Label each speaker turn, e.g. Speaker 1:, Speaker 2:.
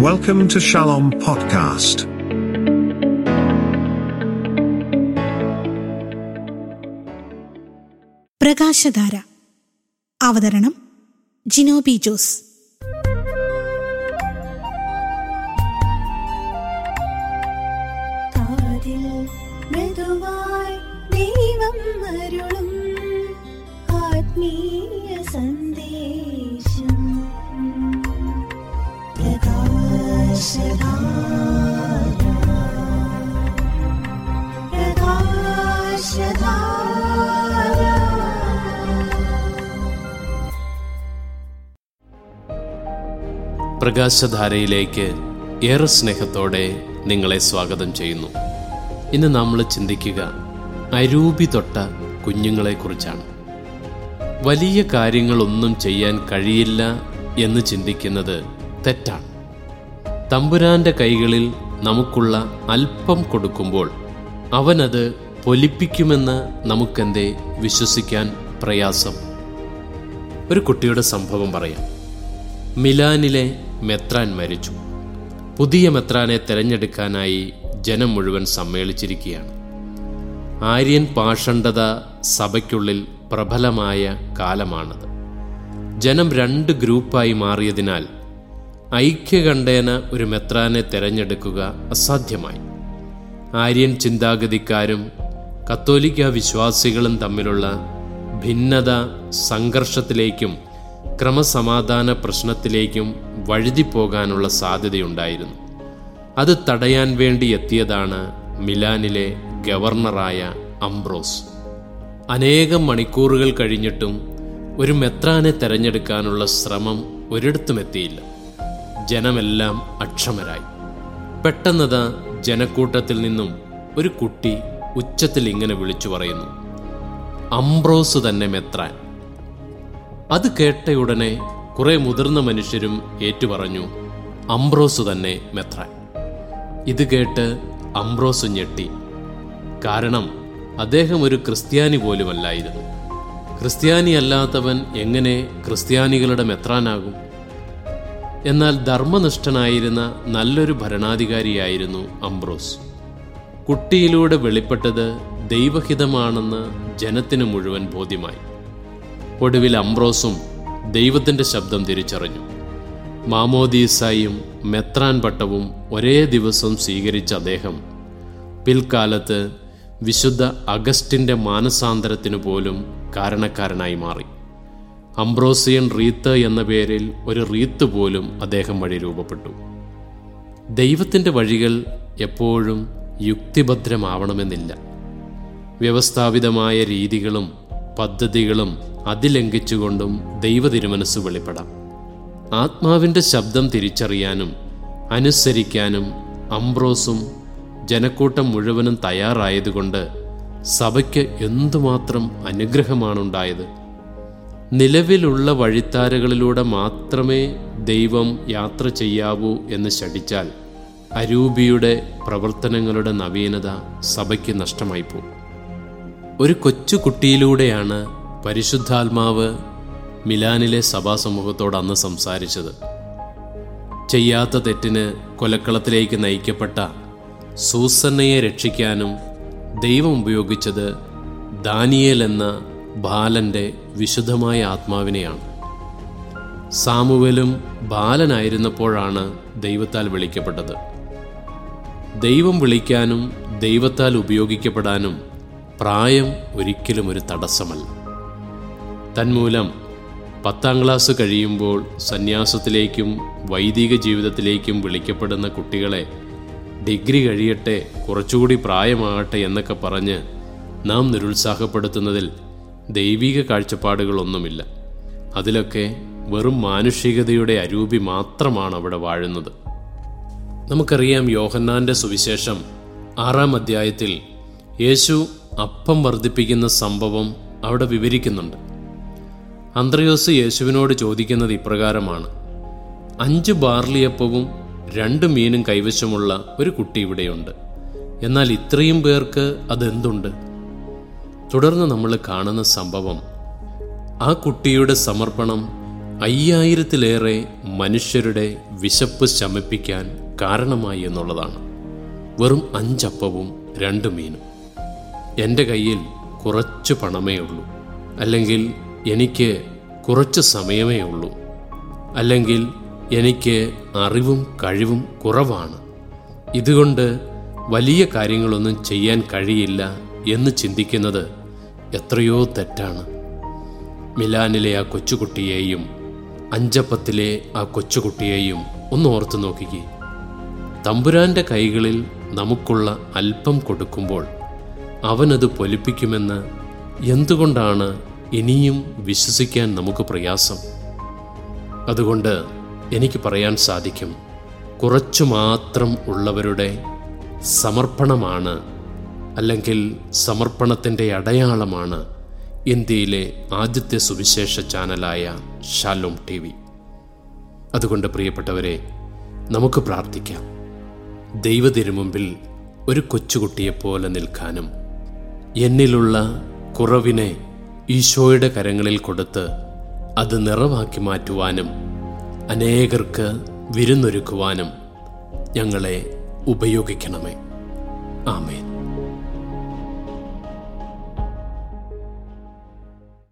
Speaker 1: Welcome to Shalom Podcast.
Speaker 2: പ്രകാശധാര അവതരണം ജിനോബി ജോസ്
Speaker 3: കാതിൽ മൃദുവായി ദൈവം അരുളും ആത്മീയ സന്ദേശം പ്രകാശധാര പ്രകാശധാര
Speaker 4: പ്രകാശധാരയിലേക്ക് ഏറെ സ്നേഹത്തോടെ നിങ്ങളെ സ്വാഗതം ചെയ്യുന്നു ഇന്ന് നമ്മൾ ചിന്തിക്കുക അരൂപി തൊട്ട കുഞ്ഞുങ്ങളെക്കുറിച്ചാണ് വലിയ കാര്യങ്ങളൊന്നും ചെയ്യാൻ കഴിയില്ല എന്ന് ചിന്തിക്കുന്നത് തെറ്റാണ് തമ്പുരാന്റെ കൈകളിൽ നമുക്കുള്ള അല്പം കൊടുക്കുമ്പോൾ അവനത് പൊലിപ്പിക്കുമെന്ന് നമുക്കെന്തേ വിശ്വസിക്കാൻ പ്രയാസം ഒരു കുട്ടിയുടെ സംഭവം പറയാം മിലാനിലെ മെത്രാൻ മരിച്ചു പുതിയ മെത്രാനെ തെരഞ്ഞെടുക്കാനായി ജനം മുഴുവൻ സമ്മേളിച്ചിരിക്കുകയാണ് ആര്യൻ പാഷണ്ഡത സഭയ്ക്കുള്ളിൽ പ്രബലമായ കാലമാണത് ജനം രണ്ട് ഗ്രൂപ്പായി മാറിയതിനാൽ ഐക്യകണ്ഠേന ഒരു മെത്രാനെ തെരഞ്ഞെടുക്കുക അസാധ്യമായി ആര്യൻ ചിന്താഗതിക്കാരും കത്തോലിക്ക വിശ്വാസികളും തമ്മിലുള്ള ഭിന്നത സംഘർഷത്തിലേക്കും ക്രമസമാധാന പ്രശ്നത്തിലേക്കും വഴുതിപ്പോകാനുള്ള സാധ്യതയുണ്ടായിരുന്നു അത് തടയാൻ വേണ്ടി എത്തിയതാണ് മിലാനിലെ ഗവർണറായ അംബ്രോസ് അനേകം മണിക്കൂറുകൾ കഴിഞ്ഞിട്ടും ഒരു മെത്രാനെ തെരഞ്ഞെടുക്കാനുള്ള ശ്രമം ഒരിടത്തും എത്തിയില്ല ജനമെല്ലാം അക്ഷമരായി പെട്ടെന്നത് ജനക്കൂട്ടത്തിൽ നിന്നും ഒരു കുട്ടി ഉച്ചത്തിൽ ഇങ്ങനെ വിളിച്ചു പറയുന്നു അംബ്രോസ് തന്നെ മെത്രാൻ അത് കേട്ടയുടനെ കുറെ മുതിർന്ന മനുഷ്യരും ഏറ്റുപറഞ്ഞു അംബ്രോസ് തന്നെ മെത്രാൻ ഇത് കേട്ട് അംബ്രോസ് ഞെട്ടി കാരണം അദ്ദേഹം ഒരു ക്രിസ്ത്യാനി പോലുമല്ലായിരുന്നു ക്രിസ്ത്യാനി അല്ലാത്തവൻ എങ്ങനെ ക്രിസ്ത്യാനികളുടെ മെത്രാനാകും എന്നാൽ ധർമ്മനിഷ്ഠനായിരുന്ന നല്ലൊരു ഭരണാധികാരിയായിരുന്നു അംബ്രോസ് കുട്ടിയിലൂടെ വെളിപ്പെട്ടത് ദൈവഹിതമാണെന്ന് ജനത്തിന് മുഴുവൻ ബോധ്യമായി ഒടുവിൽ അംബ്രോസും ദൈവത്തിന്റെ ശബ്ദം തിരിച്ചറിഞ്ഞു മാമോദീസായും മെത്രാൻ പട്ടവും ഒരേ ദിവസം സ്വീകരിച്ച അദ്ദേഹം പിൽക്കാലത്ത് വിശുദ്ധ അഗസ്റ്റിന്റെ മാനസാന്തരത്തിനു പോലും കാരണക്കാരനായി മാറി അംബ്രോസിയൻ റീത്ത് എന്ന പേരിൽ ഒരു റീത്ത് പോലും അദ്ദേഹം വഴി രൂപപ്പെട്ടു ദൈവത്തിന്റെ വഴികൾ എപ്പോഴും യുക്തിഭദ്രമാവണമെന്നില്ല വ്യവസ്ഥാപിതമായ രീതികളും പദ്ധതികളും അതിലംഘിച്ചുകൊണ്ടും ദൈവ തിരുമനസ് വെളിപ്പെടാം ആത്മാവിന്റെ ശബ്ദം തിരിച്ചറിയാനും അനുസരിക്കാനും അംബ്രോസും ജനക്കൂട്ടം മുഴുവനും തയ്യാറായതുകൊണ്ട് സഭയ്ക്ക് എന്തുമാത്രം അനുഗ്രഹമാണുണ്ടായത് നിലവിലുള്ള വഴിത്താരകളിലൂടെ മാത്രമേ ദൈവം യാത്ര ചെയ്യാവൂ എന്ന് ശഠിച്ചാൽ അരൂപിയുടെ പ്രവർത്തനങ്ങളുടെ നവീനത സഭയ്ക്ക് നഷ്ടമായിപ്പോകും ഒരു കൊച്ചു കുട്ടിയിലൂടെയാണ് പരിശുദ്ധാത്മാവ് മിലാനിലെ സഭാസമൂഹത്തോട് അന്ന് സംസാരിച്ചത് ചെയ്യാത്ത തെറ്റിന് കൊലക്കളത്തിലേക്ക് നയിക്കപ്പെട്ട സൂസന്നയെ രക്ഷിക്കാനും ദൈവം ഉപയോഗിച്ചത് ദാനിയേൽ എന്ന ബാലന്റെ വിശുദ്ധമായ ആത്മാവിനെയാണ് സാമുവലും ബാലനായിരുന്നപ്പോഴാണ് ദൈവത്താൽ വിളിക്കപ്പെട്ടത് ദൈവം വിളിക്കാനും ദൈവത്താൽ ഉപയോഗിക്കപ്പെടാനും പ്രായം ഒരിക്കലും ഒരു തടസ്സമല്ല തന്മൂലം പത്താം ക്ലാസ് കഴിയുമ്പോൾ സന്യാസത്തിലേക്കും വൈദിക ജീവിതത്തിലേക്കും വിളിക്കപ്പെടുന്ന കുട്ടികളെ ഡിഗ്രി കഴിയട്ടെ കുറച്ചുകൂടി പ്രായമാകട്ടെ എന്നൊക്കെ പറഞ്ഞ് നാം നിരുത്സാഹപ്പെടുത്തുന്നതിൽ ദൈവിക കാഴ്ചപ്പാടുകളൊന്നുമില്ല അതിലൊക്കെ വെറും മാനുഷികതയുടെ അരൂപി മാത്രമാണ് അവിടെ വാഴുന്നത് നമുക്കറിയാം യോഹന്നാന്റെ സുവിശേഷം ആറാം അധ്യായത്തിൽ യേശു അപ്പം വർദ്ധിപ്പിക്കുന്ന സംഭവം അവിടെ വിവരിക്കുന്നുണ്ട് അന്ത്രയോസ് യേശുവിനോട് ചോദിക്കുന്നത് ഇപ്രകാരമാണ് അഞ്ച് ബാർലിയപ്പവും രണ്ട് മീനും കൈവശമുള്ള ഒരു കുട്ടി ഇവിടെയുണ്ട് എന്നാൽ ഇത്രയും പേർക്ക് അതെന്തുണ്ട് തുടർന്ന് നമ്മൾ കാണുന്ന സംഭവം ആ കുട്ടിയുടെ സമർപ്പണം അയ്യായിരത്തിലേറെ മനുഷ്യരുടെ വിശപ്പ് ശമിപ്പിക്കാൻ കാരണമായി എന്നുള്ളതാണ് വെറും അഞ്ചപ്പവും രണ്ട് മീനും എൻ്റെ കയ്യിൽ കുറച്ച് പണമേ ഉള്ളൂ അല്ലെങ്കിൽ എനിക്ക് കുറച്ച് സമയമേ ഉള്ളൂ അല്ലെങ്കിൽ എനിക്ക് അറിവും കഴിവും കുറവാണ് ഇതുകൊണ്ട് വലിയ കാര്യങ്ങളൊന്നും ചെയ്യാൻ കഴിയില്ല എന്ന് ചിന്തിക്കുന്നത് എത്രയോ തെറ്റാണ് മിലാനിലെ ആ കൊച്ചുകുട്ടിയെയും അഞ്ചപ്പത്തിലെ ആ കൊച്ചുകുട്ടിയെയും ഒന്ന് ഓർത്തു നോക്കിക്കേ തമ്പുരാന്റെ കൈകളിൽ നമുക്കുള്ള അല്പം കൊടുക്കുമ്പോൾ അവനത് പൊലിപ്പിക്കുമെന്ന് എന്തുകൊണ്ടാണ് ഇനിയും വിശ്വസിക്കാൻ നമുക്ക് പ്രയാസം അതുകൊണ്ട് എനിക്ക് പറയാൻ സാധിക്കും കുറച്ചു മാത്രം ഉള്ളവരുടെ സമർപ്പണമാണ് അല്ലെങ്കിൽ സമർപ്പണത്തിൻ്റെ അടയാളമാണ് ഇന്ത്യയിലെ ആദ്യത്തെ സുവിശേഷ ചാനലായ ഷാലോം ടി വി അതുകൊണ്ട് പ്രിയപ്പെട്ടവരെ നമുക്ക് പ്രാർത്ഥിക്കാം ദൈവതിരുമുമ്പിൽ ഒരു കൊച്ചുകുട്ടിയെപ്പോലെ നിൽക്കാനും എന്നിലുള്ള കുറവിനെ ഈശോയുടെ കരങ്ങളിൽ കൊടുത്ത് അത് നിറവാക്കി മാറ്റുവാനും അനേകർക്ക് വിരുന്നൊരുക്കുവാനും ഞങ്ങളെ ഉപയോഗിക്കണമേ ആമേൻ